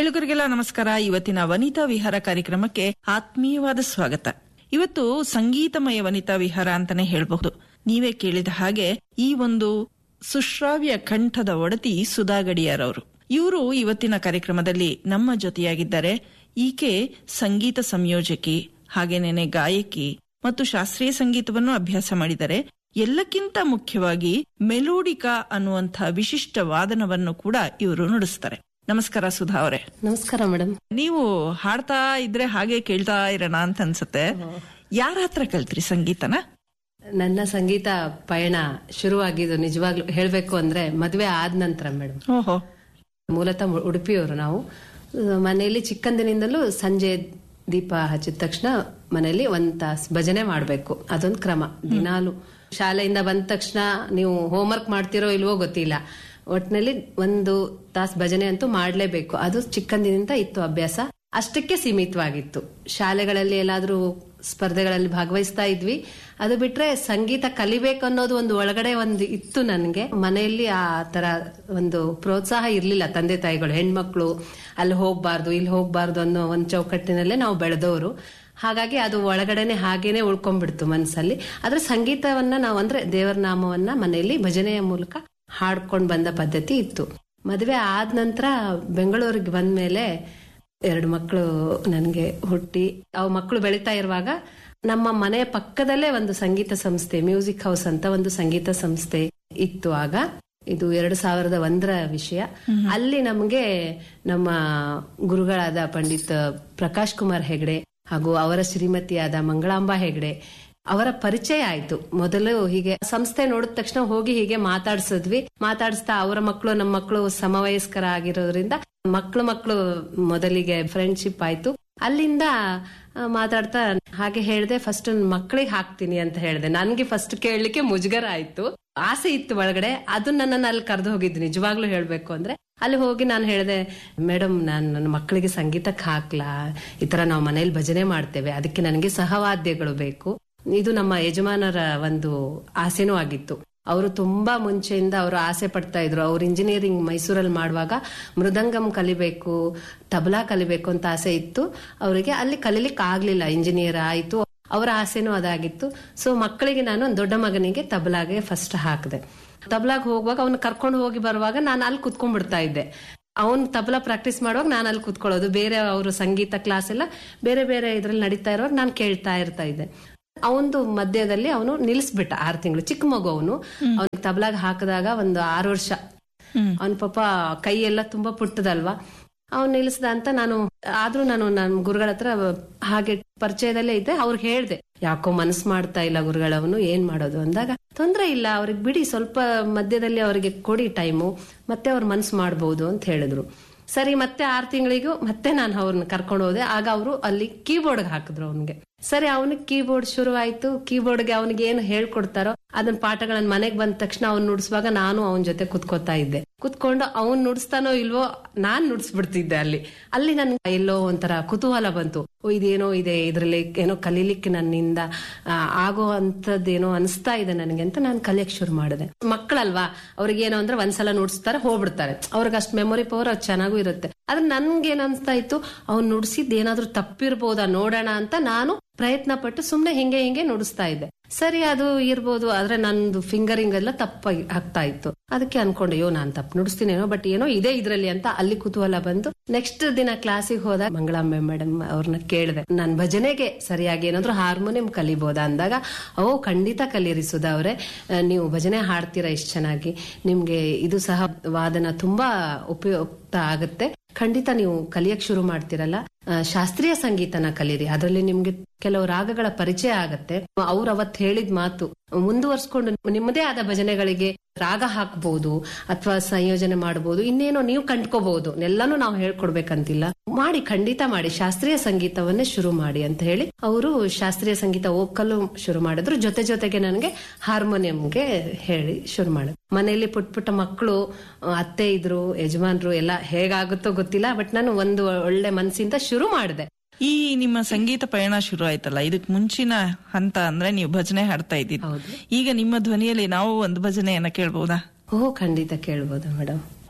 ಕೇಳುಗರಿಗೆಲ್ಲ ನಮಸ್ಕಾರ ಇವತ್ತಿನ ವನಿತಾ ವಿಹಾರ ಕಾರ್ಯಕ್ರಮಕ್ಕೆ ಆತ್ಮೀಯವಾದ ಸ್ವಾಗತ ಇವತ್ತು ಸಂಗೀತಮಯ ವನಿತಾ ವಿಹಾರ ಅಂತಾನೆ ಹೇಳಬಹುದು ನೀವೇ ಕೇಳಿದ ಹಾಗೆ ಈ ಒಂದು ಸುಶ್ರಾವ್ಯ ಕಂಠದ ಒಡತಿ ಸುಧಾ ಗಡಿಯಾರ್ ಅವರು ಇವರು ಇವತ್ತಿನ ಕಾರ್ಯಕ್ರಮದಲ್ಲಿ ನಮ್ಮ ಜೊತೆಯಾಗಿದ್ದಾರೆ ಈಕೆ ಸಂಗೀತ ಸಂಯೋಜಕಿ ಹಾಗೇನೇನೆ ಗಾಯಕಿ ಮತ್ತು ಶಾಸ್ತ್ರೀಯ ಸಂಗೀತವನ್ನು ಅಭ್ಯಾಸ ಮಾಡಿದರೆ ಎಲ್ಲಕ್ಕಿಂತ ಮುಖ್ಯವಾಗಿ ಮೆಲೋಡಿಕಾ ಅನ್ನುವಂಥ ವಿಶಿಷ್ಟ ವಾದನವನ್ನು ಕೂಡ ಇವರು ನುಡಿಸ್ತಾರೆ ನಮಸ್ಕಾರ ಸುಧಾ ಅವರೇ ನಮಸ್ಕಾರ ಮೇಡಮ್ ನೀವು ಹಾಡ್ತಾ ಇದ್ರೆ ಹಾಗೆ ಕೇಳ್ತಾ ಇರೋಣ ಅಂತ ಅನ್ಸುತ್ತೆ ಯಾರ ಹತ್ರ ಕಲ್ತ್ರಿ ಸಂಗೀತನ ನನ್ನ ಸಂಗೀತ ಪಯಣ ಶುರುವಾಗಿದ್ದು ನಿಜವಾಗ್ಲೂ ಹೇಳ್ಬೇಕು ಅಂದ್ರೆ ಮದುವೆ ಆದ ನಂತರ ಮೇಡಮ್ ಓಹೋ ಮೂಲತಃ ಉಡುಪಿಯವರು ನಾವು ಅಹ್, ಮನೆಯಲ್ಲಿ ಚಿಕ್ಕಂದಿನಿಂದಲೂ ಸಂಜೆ ದೀಪ ಹಚ್ಚಿದ ತಕ್ಷಣ ಮನೆಯಲ್ಲಿ ಒಂದ್ ತಾಸ್ ಭಜನೆ ಮಾಡ್ಬೇಕು ಅದೊಂದು ಕ್ರಮ ದಿನಾಲು ಶಾಲೆಯಿಂದ ಬಂದ ತಕ್ಷಣ ನೀವು ಹೋಮ್ವರ್ಕ್ ಮಾಡ್ತಿರೋ ಇಲ್ವೋ ಗೊತ್ತಿಲ್ಲ ಒಟ್ನಲ್ಲಿ ಒಂದು ತಾಸ್ ಭಜನೆ ಅಂತೂ ಮಾಡ್ಲೇಬೇಕು ಅದು ಚಿಕ್ಕಂದಿನಿಂದ ಇತ್ತು ಅಭ್ಯಾಸ ಅಷ್ಟಕ್ಕೆ ಸೀಮಿತವಾಗಿತ್ತು ಶಾಲೆಗಳಲ್ಲಿ ಎಲ್ಲಾದ್ರೂ ಸ್ಪರ್ಧೆಗಳಲ್ಲಿ ಭಾಗವಹಿಸ್ತಾ ಇದ್ವಿ ಅದು ಬಿಟ್ರೆ ಸಂಗೀತ ಕಲಿಬೇಕು ಅನ್ನೋದು ಒಂದು ಒಳಗಡೆ ಒಂದು ಇತ್ತು ನನಗೆ ಮನೆಯಲ್ಲಿ ಆ ತರ ಒಂದು ಪ್ರೋತ್ಸಾಹ ಇರ್ಲಿಲ್ಲ ತಂದೆ ತಾಯಿಗಳು ಹೆಣ್ಮಕ್ಳು ಅಲ್ಲಿ ಹೋಗ್ಬಾರ್ದು ಇಲ್ಲಿ ಹೋಗ್ಬಾರ್ದು ಅನ್ನೋ ಒಂದು ಚೌಕಟ್ಟಿನಲ್ಲೇ ನಾವು ಬೆಳೆದವರು ಹಾಗಾಗಿ ಅದು ಒಳಗಡೆನೆ ಹಾಗೇನೆ ಉಳ್ಕೊಂಡ್ಬಿಡ್ತು ಮನಸ್ಸಲ್ಲಿ ಆದ್ರೆ ಸಂಗೀತವನ್ನ ನಾವು ಅಂದ್ರೆ ದೇವರ ನಾಮವನ್ನ ಮನೆಯಲ್ಲಿ ಭಜನೆಯ ಮೂಲಕ ಹಾಡ್ಕೊಂಡ್ ಬಂದ ಪದ್ಧತಿ ಇತ್ತು ಮದುವೆ ಆದ ನಂತರ ಬೆಂಗಳೂರಿಗೆ ಬಂದ್ಮೇಲೆ ಎರಡು ಮಕ್ಕಳು ನನಗೆ ಹುಟ್ಟಿ ಅವು ಮಕ್ಕಳು ಬೆಳೀತಾ ಇರುವಾಗ ನಮ್ಮ ಮನೆಯ ಪಕ್ಕದಲ್ಲೇ ಒಂದು ಸಂಗೀತ ಸಂಸ್ಥೆ ಮ್ಯೂಸಿಕ್ ಹೌಸ್ ಅಂತ ಒಂದು ಸಂಗೀತ ಸಂಸ್ಥೆ ಇತ್ತು ಆಗ ಇದು ಎರಡು ಸಾವಿರದ ಒಂದರ ವಿಷಯ ಅಲ್ಲಿ ನಮಗೆ ನಮ್ಮ ಗುರುಗಳಾದ ಪಂಡಿತ್ ಪ್ರಕಾಶ್ ಕುಮಾರ್ ಹೆಗಡೆ ಹಾಗೂ ಅವರ ಶ್ರೀಮತಿಯಾದ ಮಂಗಳಾಂಬಾ ಹೆಗಡೆ ಅವರ ಪರಿಚಯ ಆಯ್ತು ಮೊದಲು ಹೀಗೆ ಸಂಸ್ಥೆ ನೋಡಿದ ತಕ್ಷಣ ಹೋಗಿ ಹೀಗೆ ಮಾತಾಡ್ಸಿದ್ವಿ ಮಾತಾಡಿಸ್ತಾ ಅವರ ಮಕ್ಕಳು ನಮ್ಮ ಮಕ್ಕಳು ಸಮವಯಸ್ಕರ ಆಗಿರೋದ್ರಿಂದ ಮಕ್ಕಳು ಮಕ್ಕಳು ಮೊದಲಿಗೆ ಫ್ರೆಂಡ್ಶಿಪ್ ಆಯ್ತು ಅಲ್ಲಿಂದ ಆ, ಮಾತಾಡ್ತಾ ಹಾಗೆ ಹೇಳ್ದೆ ಫಸ್ಟ್ ಮಕ್ಕಳಿಗೆ ಹಾಕ್ತೀನಿ ಅಂತ ಹೇಳ್ದೆ ನನ್ಗೆ ಫಸ್ಟ್ ಕೇಳಲಿಕ್ಕೆ ಮುಜುಗರ ಆಯ್ತು ಆಸೆ ಇತ್ತು ಒಳಗಡೆ ಅದು ನನ್ನನ್ನು ಅಲ್ಲಿ ಕರೆದು ಹೋಗಿದ್ದು ನಿಜವಾಗ್ಲೂ ಹೇಳ್ಬೇಕು ಅಂದ್ರೆ ಅಲ್ಲಿ ಹೋಗಿ ನಾನು ಹೇಳಿದೆ ಮೇಡಮ್ ನಾನು ನನ್ನ ಮಕ್ಕಳಿಗೆ ಸಂಗೀತಕ್ಕೆ ಹಾಕ್ಲಾ ಈ ತರ ನಾವು ಮನೇಲಿ ಭಜನೆ ಮಾಡ್ತೇವೆ ಅದಕ್ಕೆ ನನಗೆ ಸಹವಾದ್ಯಗಳು ಬೇಕು ಇದು ನಮ್ಮ ಯಜಮಾನರ ಒಂದು ಆಸೆನೂ ಆಗಿತ್ತು ಅವರು ತುಂಬಾ ಮುಂಚೆಯಿಂದ ಅವರು ಆಸೆ ಪಡ್ತಾ ಇದ್ರು ಅವ್ರು ಇಂಜಿನಿಯರಿಂಗ್ ಮೈಸೂರಲ್ಲಿ ಮಾಡುವಾಗ ಮೃದಂಗಂ ಕಲಿಬೇಕು ತಬಲಾ ಕಲಿಬೇಕು ಅಂತ ಆಸೆ ಇತ್ತು ಅವರಿಗೆ ಅಲ್ಲಿ ಕಲೀಲಿಕ್ಕೆ ಆಗ್ಲಿಲ್ಲ ಇಂಜಿನಿಯರ್ ಆಯ್ತು ಅವರ ಆಸೆನೂ ಅದಾಗಿತ್ತು ಸೊ ಮಕ್ಕಳಿಗೆ ನಾನು ಒಂದ್ ದೊಡ್ಡ ಮಗನಿಗೆ ತಬಲಾಗೆ ಫಸ್ಟ್ ಹಾಕಿದೆ ತಬಲಾಗ್ ಹೋಗುವಾಗ ಅವ್ನ ಕರ್ಕೊಂಡು ಹೋಗಿ ಬರುವಾಗ ನಾನು ಅಲ್ಲಿ ಕುತ್ಕೊಂಡ್ಬಿಡ್ತಾ ಇದ್ದೆ ಅವ್ನ್ ತಬಲಾ ಪ್ರಾಕ್ಟೀಸ್ ಮಾಡುವಾಗ ನಾನು ಅಲ್ಲಿ ಕುತ್ಕೊಳ್ಳೋದು ಬೇರೆ ಅವರು ಸಂಗೀತ ಕ್ಲಾಸ್ ಎಲ್ಲ ಬೇರೆ ಬೇರೆ ಇದ್ರಲ್ಲಿ ನಡೀತಾ ಇರುವಾಗ ನಾನು ಕೇಳ್ತಾ ಇರ್ತಾ ಇದ್ದೆ ಅವನದು ಮಧ್ಯದಲ್ಲಿ ಅವನು ನಿಲ್ಲಿಸ್ಬಿಟ್ಟ ಆರು ತಿಂಗಳು ಚಿಕ್ಕ ಮಗು ಅವನು ಅವ್ನಿಗೆ ತಬಲಾಗ ಹಾಕಿದಾಗ ಒಂದು ಆರು ವರ್ಷ ಅವನ ಪಾಪ ಕೈ ಎಲ್ಲ ತುಂಬಾ ಪುಟ್ಟದಲ್ವಾ ಅವ್ನು ನಿಲ್ಲಿಸ್ದ ಅಂತ ನಾನು ಆದ್ರೂ ನಾನು ನನ್ನ ಗುರುಗಳ ಹತ್ರ ಹಾಗೆ ಪರಿಚಯದಲ್ಲೇ ಇದ್ದೆ ಅವ್ರಿಗೆ ಹೇಳ್ದೆ ಯಾಕೋ ಮನಸ್ಸು ಮಾಡ್ತಾ ಇಲ್ಲ ಗುರುಗಳವನು ಏನ್ ಮಾಡೋದು ಅಂದಾಗ ತೊಂದ್ರೆ ಇಲ್ಲ ಅವ್ರಿಗೆ ಬಿಡಿ ಸ್ವಲ್ಪ ಮಧ್ಯದಲ್ಲಿ ಅವರಿಗೆ ಕೊಡಿ ಟೈಮು ಮತ್ತೆ ಅವ್ರ ಮನ್ಸು ಮಾಡ್ಬೋದು ಅಂತ ಹೇಳಿದ್ರು ಸರಿ ಮತ್ತೆ ಆರು ತಿಂಗಳಿಗೂ ಮತ್ತೆ ನಾನು ಅವ್ರನ್ನ ಕರ್ಕೊಂಡು ಹೋದೆ ಆಗ ಅವರು ಅಲ್ಲಿ ಕೀಬೋರ್ಡ್ ಹಾಕಿದ್ರು ಅವನಿಗೆ ಸರಿ ಅವನಿಗೆ ಕೀಬೋರ್ಡ್ ಶುರು ಆಯ್ತು ಕೀಬೋರ್ಡ್ಗೆ ಅವನಿಗೆ ಏನು ಹೇಳ್ಕೊಡ್ತಾರೋ ಅದನ್ನ ಪಾಠಗಳನ್ನ ಮನೆಗೆ ಬಂದ ತಕ್ಷಣ ಅವ್ನು ನುಡಿಸುವಾಗ ನಾನು ಅವನ ಜೊತೆ ಕುತ್ಕೋತಾ ಇದ್ದೆ ಕುತ್ಕೊಂಡು ಅವ್ನ್ ನುಡಿಸ್ತಾನೋ ಇಲ್ವೋ ನಾನ್ ನುಡಿಸ್ಬಿಡ್ತಿದ್ದೆ ಅಲ್ಲಿ ಅಲ್ಲಿ ನನ್ಗೆ ಎಲ್ಲೋ ಒಂಥರ ಕುತೂಹಲ ಬಂತು ಓ ಇದೇನೋ ಇದೆ ಇದ್ರಲ್ಲಿ ಏನೋ ಕಲೀಲಿಕ್ಕೆ ನನ್ನಿಂದ ಆ, ಆಗೋ ಅಂತದ್ದೇನೋ ಅನಿಸ್ತಾ ಇದೆ ನನಗೆ ಅಂತ ನಾನು ಕಲಿಯಕ್ ಶುರು ಮಾಡಿದೆ ಮಕ್ಕಳಲ್ವಾ ಅವ್ರಿಗೆ ಏನೋ ಅಂದ್ರೆ ಒಂದ್ಸಲ ನುಡಿಸ್ತಾರೆ ಹೋಗ್ಬಿಡ್ತಾರೆ ಅವ್ರಿಗೆ ಅಷ್ಟು ಮೆಮೊರಿ ಪವರ್ ಅದು ಚೆನ್ನಾಗೂ ಇರುತ್ತೆ ಆದ್ರೆ ನನ್ಗೆ ಏನ್ ಅನ್ಸ್ತಾ ಇತ್ತು ಅವ್ನು ನುಡಿಸಿದ್ ಏನಾದ್ರೂ ತಪ್ಪಿರ್ಬೋದಾ ನೋಡೋಣ ಅಂತ ನಾನು ಪ್ರಯತ್ನ ಪಟ್ಟು ಸುಮ್ನೆ ಹಿಂಗೆ ಹಿಂಗೆ ನುಡಿಸ್ತಾ ಇದ್ದೆ ಸರಿ ಅದು ಇರ್ಬೋದು ಆದ್ರೆ ನಂದು ಫಿಂಗರಿಂಗ್ ಎಲ್ಲ ತಪ್ಪಾಗಿ ಆಗ್ತಾ ಇತ್ತು ಅದಕ್ಕೆ ಅನ್ಕೊಂಡೆ ಅಯ್ಯೋ ನಾನ್ ತಪ್ಪು ನುಡಿಸ್ತೀನೇನೋ ಬಟ್ ಏನೋ ಇದೆ ಇದ್ರಲ್ಲಿ ಅಂತ ಅಲ್ಲಿ ಕುತೂಹಲ ಬಂತು ನೆಕ್ಸ್ಟ್ ದಿನ ಕ್ಲಾಸಿಗೆ ಹೋದ ಮಂಗಳಾಂಬೆ ಮೇಡಮ್ ಅವ್ರನ್ನ ಕೇಳಿದೆ ನಾನ್ ಭಜನೆಗೆ ಸರಿಯಾಗಿ ಏನಾದ್ರು ಹಾರ್ಮೋನಿಯಂ ಕಲಿಬೋದಾ ಅಂದಾಗ ಓ ಖಂಡಿತ ಕಲೀರಿ ಸುಧಾ ಅವರೇ ನೀವು ಭಜನೆ ಹಾಡ್ತೀರಾ ಇಷ್ಟು ಚೆನ್ನಾಗಿ ನಿಮ್ಗೆ ಇದು ಸಹ ವಾದನ ತುಂಬಾ ಉಪಯುಕ್ತ ಆಗುತ್ತೆ ಖಂಡಿತ ನೀವು ಕಲಿಯಕ್ ಶುರು ಮಾಡ್ತಿರಲ್ಲ ಆ, ಶಾಸ್ತ್ರೀಯ ಸಂಗೀತನ ಕಲೀರಿ ಅದರಲ್ಲಿ ನಿಮ್ಗೆ ಕೆಲವು ರಾಗಗಳ ಪರಿಚಯ ಆಗತ್ತೆ ಅವ್ರು ಅವತ್ ಹೇಳಿದ ಮಾತು ಮುಂದುವರ್ಸ್ಕೊಂಡು ನಿಮ್ಮದೇ ಆದ ಭಜನೆಗಳಿಗೆ ರಾಗ ಹಾಕ್ಬಹುದು ಅಥವಾ ಸಂಯೋಜನೆ ಮಾಡಬಹುದು ಇನ್ನೇನೋ ನೀವು ಕಂಡ್ಕೋಬಹುದು ಎಲ್ಲಾನು ನಾವು ಹೇಳ್ಕೊಡ್ಬೇಕಂತಿಲ್ಲ ಮಾಡಿ ಖಂಡಿತ ಮಾಡಿ ಶಾಸ್ತ್ರೀಯ ಸಂಗೀತವನ್ನೇ ಶುರು ಮಾಡಿ ಅಂತ ಹೇಳಿ ಅವರು ಶಾಸ್ತ್ರೀಯ ಸಂಗೀತ ಓಕಲು ಶುರು ಮಾಡಿದ್ರು ಜೊತೆ ಜೊತೆಗೆ ನನಗೆ ಹಾರ್ಮೋನಿಯಂಗೆ ಹೇಳಿ ಶುರು ಮಾಡಿದ್ರು ಮನೆಯಲ್ಲಿ ಪುಟ್ಟ ಪುಟ್ಟ ಮಕ್ಕಳು ಅತ್ತೆ ಇದ್ರು ಯಜಮಾನ್ರು ಎಲ್ಲ ಹೇಗಾಗುತ್ತೋ ಗೊತ್ತಿಲ್ಲ ಬಟ್ ನಾನು ಒಂದು ಒಳ್ಳೆ ಮನಸ್ಸಿಂದ ಶುರು ಮಾಡಿದೆ ಈ ನಿಮ್ಮ ಸಂಗೀತ ಪಯಣ ಶುರು ಆಯ್ತಲ್ಲ ಇದಕ್ ಮುಂಚಿನ ಹಂತ ಅಂದ್ರೆ ನೀವು ಭಜನೆ ಹಾಡ್ತಾ ಇದ್ದಿದ್ದು ಹೌದು ಈಗ ನಿಮ್ಮ ಧ್ವನಿಯಲ್ಲಿ ನಾವು ಒಂದು ಭಜನೆಯನ್ನ ಕೇಳ್ಬೋದಾ ಓ ಖಂಡಿತ ಕೇಳ್ಬೋದು ಮೇಡಮ್